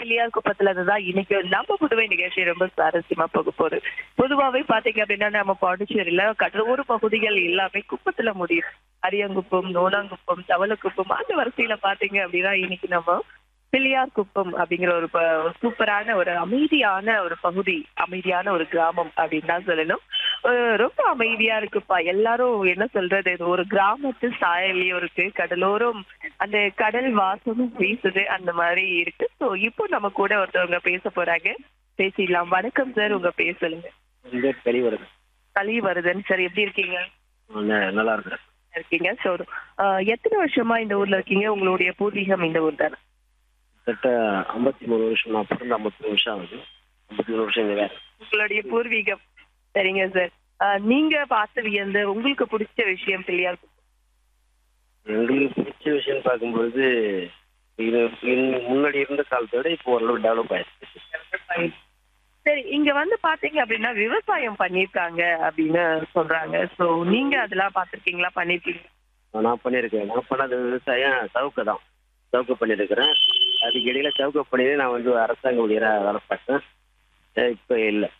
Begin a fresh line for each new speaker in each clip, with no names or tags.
பிள்ளையார் குப்பத்துல இருந்து தான் இன்னைக்கு நம்ம புதுவை நிகழ்ச்சி ரொம்ப சுவாரஸ்யமா போக போகுது பொதுவாவே பாத்தீங்க அப்படின்னா நம்ம பாண்டிச்சேரியில கடலோர பகுதிகள் எல்லாமே குப்பத்துல முடியும் அரியங்குப்பம் நோனாங்குப்பம் தவளக்குப்பம் அந்த வரிசையில பாத்தீங்க அப்படின்னா இன்னைக்கு நம்ம பிள்ளையார் குப்பம் அப்படிங்கிற ஒரு ப- ஒரு சூப்பரான ஒரு அமைதியான ஒரு பகுதி அமைதியான ஒரு கிராமம் அப்படின்னு தான் சொல்லணும் அஹ் ரொம்ப அமைதியா இருக்குப்பா எல்லாரும் என்ன சொல்றது இது ஒரு கிராமத்து சாயலையும் இருக்கு கடலோரம் அந்த கடல் வாசமும் வீசுது அந்த மாதிரி இருக்கு சோ இப்போ நம்ம கூட ஒருத்தவங்க பேச போறாங்க பேசிடலாம் வணக்கம் சார் உங்க பேர் சொல்லுங்க
என் பேர் கலிவரது
கலிவரதன் சார் எப்படி இருக்கீங்க
நல்லா இருக்கிறேன்
இருக்கீங்க சோ எத்தனை வருஷமா இந்த ஊர்ல இருக்கீங்க உங்களுடைய பூர்வீகம் இந்த ஊர் தானே
கிட்ட ஐம்பத்தி மூணு வருஷம் நான் பிறந்த ஐம்பத்தி மூணு வருஷம் ஆகுது ஐம்பத்தி மூணு வருஷம் இங்கே வேறு
உங்களுடைய பூர்வீகம் சரிங்க சார் நீங்க பார்த்து வியந்து உங்களுக்கு பிடிச்ச விஷயம் பிள்ளையார் குப்பம்
எங்களுக்கு பிடிச்ச விஷயம் பார்க்கும்பொழுது இது இது முன்னாடி இருந்த காலத்தை விட இப்போ ஓரளவு டெவலப் ஆயிடுச்சு
சரி இங்க வந்து பாத்தீங்க அப்படின்னா விவசாயம் பண்ணிருக்காங்க அப்படின்னு சொல்றாங்க சோ நீங்க அதெல்லாம் பாத்திருக்கீங்களா பண்ணிருக்கீங்க
நான் பண்ணியிருக்கேன் நான் பண்ணாத விவசாயம் சவுக்கு தான் சவுக்கு பண்ணியிருக்கிறேன் அதுக்கு இடையில சவுக்கு பண்ணி நான் வந்து அரசாங்க ஊழியராக வேலை பார்த்தேன் அஹ் இப்போ இல்லை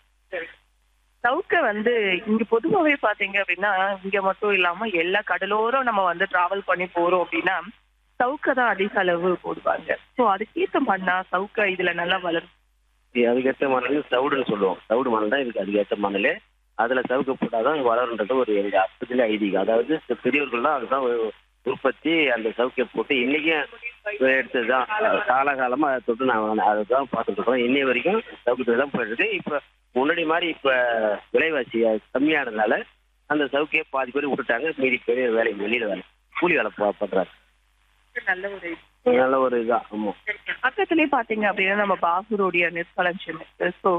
சவுக்க வந்து இங்க பொதுவாவே பாத்தீங்க அப்படின்னா இங்க மட்டும் இல்லாம எல்லா கடலோரம் நம்ம வந்து டிராவல் பண்ணி போறோம் அப்படின்னா சவுக்க தான் அதிக அளவு போடுவாங்க சோ அதுக்கேத்த மண்ணா சவுக்க இதுல நல்லா வளரும்
இது அதுக்கேற்ற மணல் சவுடுன்னு சொல்லுவோம் சவுடு மணல் தான் இதுக்கு அதுக்கேற்ற மணல் அதுல சவுக்கு போட்டாதான் வளருன்றது ஒரு எங்க அப்பத்துல ஐதீகம் அதாவது இந்த பெரியவர்கள்லாம் அதுதான் உ- உற்பத்தி அந்த சவுக்கை போட்டு இன்னைக்கும் எடுத்ததுதான் காலகாலமா அதை தொட்டு நான் அதுதான் பார்த்துட்டு இருக்கோம் இன்னைய வரைக்கும் சவுக்கு தான் போயிடுது இப்ப முன்னாடி மாதிரி இப்ப விலைவாசி கம்மியானதுனால அந்த சவுக்கையை பாதி பேர் விட்டுட்டாங்க மீதி பேர் வேலைக்கு வெளியில வேலை கூலி வேலை பா- பண்றாங்க
நல்ல ஒரு
நல்ல ஒரு இதான் ஆமா
பக்கத்துலயே பாத்தீங்க அப்படின்னா நம்ம பாகூருடைய நெற்களஞ்சியம் இருக்கு ஸோ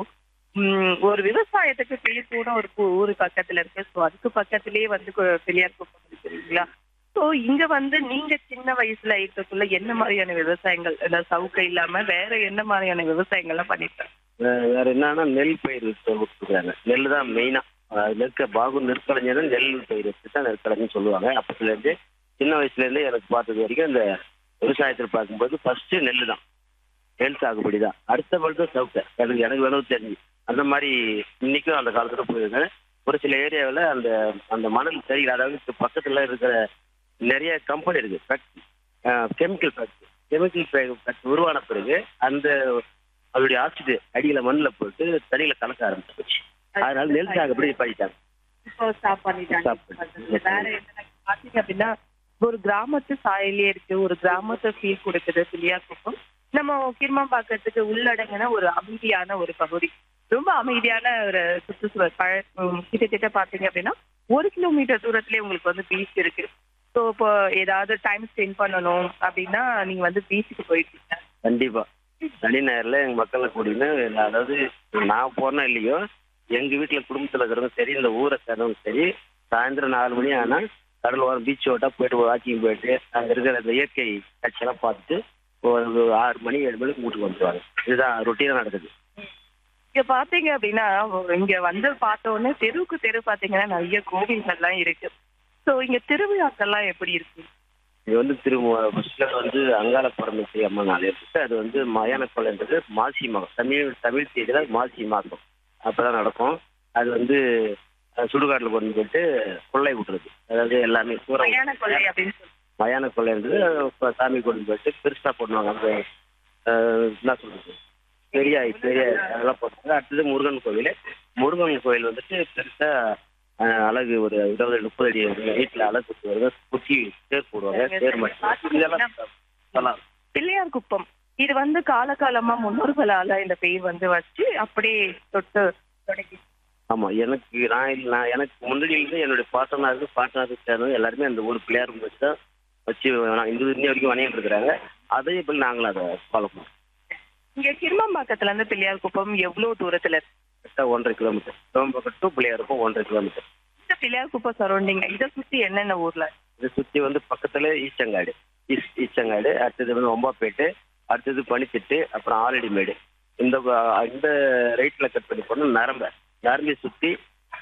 ஒரு விவசாயத்துக்கு பேர் கூட ஒரு ஊ- ஊரு பக்கத்துல இருக்கு ஸோ அதுக்கு பக்கத்திலேயே வந்து கு- பிள்ளையார் குப்பம் இருக்கு இல்லைங்களா ஸோ இங்க வந்து நீங்க சின்ன வயசுல இருக்கக்குள்ள என்ன மாதிரியான விவசாயங்கள் இந்த சவுக்க இல்லாம வேற என்ன மாதிரியான விவசாயங்கள்லாம் பண்ணிருக்காங்க
வே- வேற என்னன்னா நெல் பயிர் கொடுக்குறாங்க நெல் தான் மெயினா நெற்க பாகு நெற்கலைஞர் நெல் பயிர் வச்சு தான் நெற்கலைஞர் சொல்லுவாங்க அப்பத்துல இருந்து சின்ன வயசுல இருந்து எனக்கு பார்த்தது வரைக்கும் இந்த விவசாயத்தில் பார்க்கும்போது ஃபர்ஸ்ட் நெல் தான் நெல் சாகுபடி தான் அடுத்த பழுது சவுக்க எனக்கு எனக்கு வேணும் தெரிஞ்சு அந்த மாதிரி இன்னைக்கும் அந்த காலத்துல போயிருக்கேன் ஒரு சில ஏரியாவில் அந்த அந்த மணல் சரியில்லை அதாவது இப்ப பக்கத்துல இருக்கிற நிறைய கம்பெனி இருக்கு factory chemical factory chemical factory உருவான பிறகு அந்த அதோடைய ஆசிட் அடியில மண்ணில் போட்டு தண்ணியில கலக்க ஆரம்பிச்சு அதனால நெல் சாகுபடி பண்ணிட்டாங்க
இப்போ ஸ்டாப் பண்ணிட்டாங்க
Stop பண்ணிட்டாங்க.
வேற என்ன பாத்தீங்க அப்படின்னா ஒரு கிராமத்து சாயலே இருக்கு ஒரு கிராமத்தை ஃபீல் கொடுக்குது பிள்ளையார் குப்பம் நம்ம கிருமாம்பாக்கத்துக்கு உள்ளடங்கின ஒரு அமைதியான ஒரு பகுதி ரொம்ப அமைதியான ஒரு சுற்றுச்சூழல் பழ உம், கிட்டத்தட்ட பாத்தீங்க அப்படின்னா ஒரு கிலோமீட்டர் தூரத்திலே உங்களுக்கு வந்து பீச் இருக்கு ஸோ இப்போ ஏதாவது டைம் ஸ்பெண்ட் பண்ணணும் அப்படின்னா நீங்க வந்து பீச்சுக்கு போயிட்டீங்க
கண்டிப்பா சனி ஞாயிறுல எங்க மக்களை கூட்டின்னு நான் அதாவது நான் போறேன்னா இல்லையோ எங்க வீட்டுல குடும்பத்துல இருக்கிறவங்க சரி இந்த ஊரை சேர்ந்தவங்க சரி சாயந்தரம் நாலு மணி ஆனா கடல் ஓரம் பீச் ஓட்டா போயிட்டு வாக்கிங் போயிட்டு அங்க இருக்கிற அந்த இயற்கை காட்சியெல்லாம் பார்த்துட்டு ஒரு ஆறு மணி ஏழு மணிக்கு வீட்டுக்கு வந்துருவாங்க இதுதான் ரொட்டீனா நடக்குது
இங்க பாத்தீங்க அப்படின்னா இங்க வந்து பார்த்த உடனே தெருவுக்கு தெரு பாத்தீங்கன்னா நிறைய கோவில்கள்லாம் இருக்கு சோ இங்க திருவிழாக்கள்லாம் எப்படி இருக்கு
இது வந்து திரு ஃபர்ஸ்ட்ல வந்து அங்காள பரமேஸ்வரி அம்மன் ஆலயம் இருக்கு அது வந்து மயான கொலைன்றது மாசி மாதம் தமிழ் தமிழ் தேதியில மாசி மாதம் அப்பதான் நடக்கும் அது வந்து அஹ், சுடுகாட்டுல கொண்டு போயிட்டு கொள்ளை விட்டுறது அதாவது எல்லாமே சூறம்
மயான கொள்ளை அப்படின்னு சொல்லி
மயான கொள்ளைன்றது இப்ப சாமி கொண்டு போயிட்டு பெருசா பண்ணுவாங்க அந்த அஹ், என்ன சொல்றது பெரிய பெரிய அதெல்லாம் போட்டாங்க அடுத்தது முருகன் கோவில் முருகன் கோவில் வந்துட்டு பெருசா அஹ், அழகு ஒரு இருபது முப்பது அடி வீட்டுல அழகு குத்துவாங்க குத்தி தேர் போடுவாங்க தேர் மட்டும் இதெல்லாம் சொல்லலாம்
பிள்ளையார் குப்பம் இது வந்து காலகாலமா முன்னோர்களால இந்த பெயர் வந்து வச்சு அப்படியே தொட்டு தொடங்கி
ஆமா எனக்கு நான் இல்ல- நான் எனக்கு முன்னாடி இருந்து என்னுடைய பாட்டனாருக்கு பாட்டனாருக்கு சேர்ந்தவங்க எல்லாருமே அந்த ஊர் பிள்ளையார் வச்சு தான் வச்சு நான் இந்த இன்னி வரைக்கும் வணிகம் இருக்கிறாங்க அதே போல் நாங்களும் அதை ஃபாலோ பண்ணுறோம்
இங்க கிருமம்பாக்கத்துல இருந்து பிள்ளையார் குப்பம் எவ்வளவு தூரத்துல இருக்கு
கரெக்டாக ஒன்றரை கிலோமீட்டர் சிவம்பக்கம் டு பிள்ளையாருக்கும் ஒன்றரை கிலோமீட்டர்
இந்த பிள்ளையார் குப்பம் சரௌண்டிங் இதை சுத்தி என்னென்ன ஊர்ல
இதை சுற்றி வந்து பக்கத்துல ஈச்சங்காடு ஈஸ் ஈச்சங்காடு அடுத்தது வந்து ஒம்பாப்பேட்டு அடுத்தது பனித்திட்டு அப்புறம் ஆலடிமேடு இந்த வ- இந்த ரைட்டில் கட் பண்ணி போனால் நரம்ப நரம்பை சுற்றி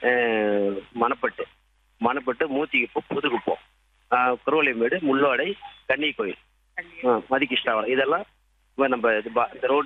மணப்பட்டு மணப்பட்டு மூத்திக்குப்பம் புதுக்குப்பம் குருவலைமேடு முள்ளோடை கன்னி கோயில் மதிகிருஷ்ணாவரம் இதெல்லாம் இப்ப நம்ம இது பா- இந்த ரோடு